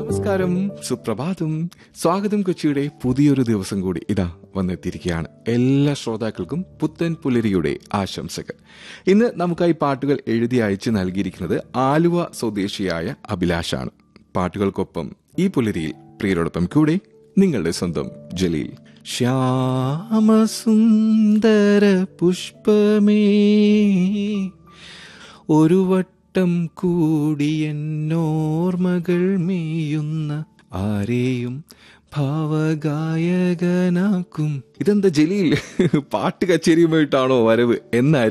നമസ്കാരം സുപ്രഭാതം സ്വാഗതം കൊച്ചിയുടെ പുതിയൊരു ദിവസം കൂടി ഇതാ വന്നെത്തിയിരിക്കുകയാണ് എല്ലാ ശ്രോതാക്കൾക്കും പുത്തൻ പുലരിയുടെ ആശംസകൾ ഇന്ന് നമുക്കായി പാട്ടുകൾ എഴുതി അയച്ച് നൽകിയിരിക്കുന്നത് ആലുവ സ്വദേശിയായ അഭിലാഷാണ് പാട്ടുകൾക്കൊപ്പം ഈ പുലരിയിൽ പ്രിയരോടൊപ്പം കൂടെ നിങ്ങളുടെ സ്വന്തം ജലീൽ ശ്യാമസുന്ദര പുഷ്പമേ ഒരു വട്ടം കൂടിയെന്നോർമകൾ മേയുന്ന ആരെയും ഭാവഗായകനാക്കും ഇതെന്താ ജലീൽ പാട്ട് കച്ചേരിയുമായിട്ടാണോ വരവ് എന്നായിരുന്നു